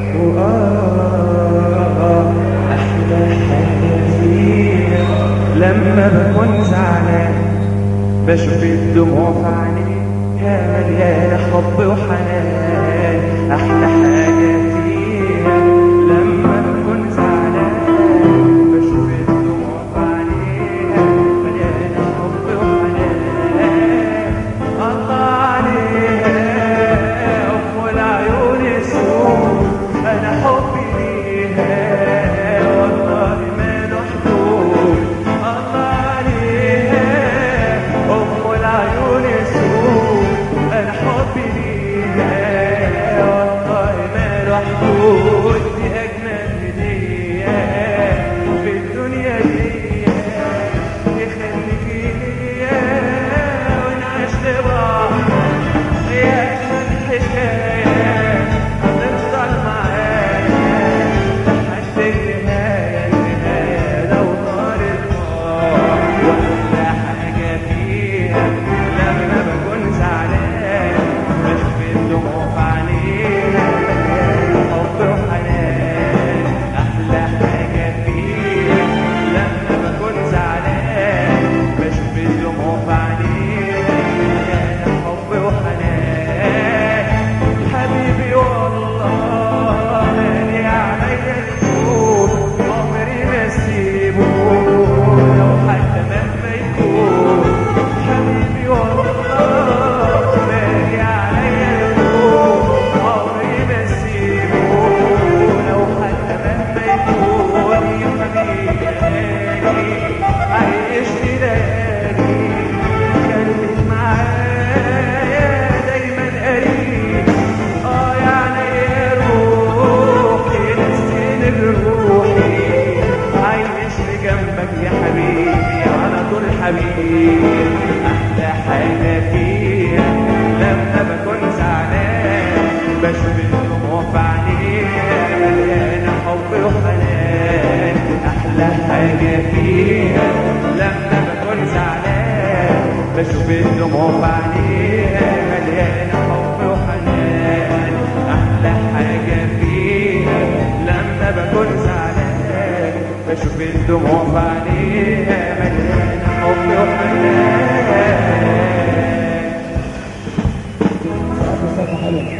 وآه أحلى حاجة فيها لما بكون زعلان بشوف الدموع في عينيها مليانة حب وحنان أحلى حاجة فيها لما بكون زعلان بشوف الدموع في عينيها مليانة حب وحنان الله عليها أم العيون السود أنا حبي ليها والله ما له حدود الله عليها أم العيون السود أنا حبي ليها والله ما له حدود دي أجمل هدية في الدنيا دي يخليك ليا ونعيش لبعض يا أجمل حكاية هتفضل معايا لحد النهاية النهاية لو طار النار وأحلى حاجة فيها لما بكون زعلان بشوف الدموع في عينيها مليانة حب وحنان أحلى حاجة فيها لما بكون زعلان بشوف الدموع في عينيها مليانة حب وحنان حبيبي والله مالي عليا الفول عمري ما اسيبه لو حتى مهما يكون حبيبي والله مالي عليا الفول عمري ما اسيبه لو حتى مهما يكون يا حبيبي غالي عيشني ليالي خليك معايا دايما قريب اه يعني يا روحي نسيني بروحي عايش جنبك يا حبيبي على طول حبيبي احلى حاجه فيها لما بكون زعلان بشوف الدموع في عينيها مليانه حب وحنان احلى حاجه فيها لما بكون زعلان بشوف الدموع في عينيها مليانه حب وحنان احلى حاجه فيها لما بكون زعلان بشوف الدموع في عينيها مليانه حب وحنان سقف سقف حلو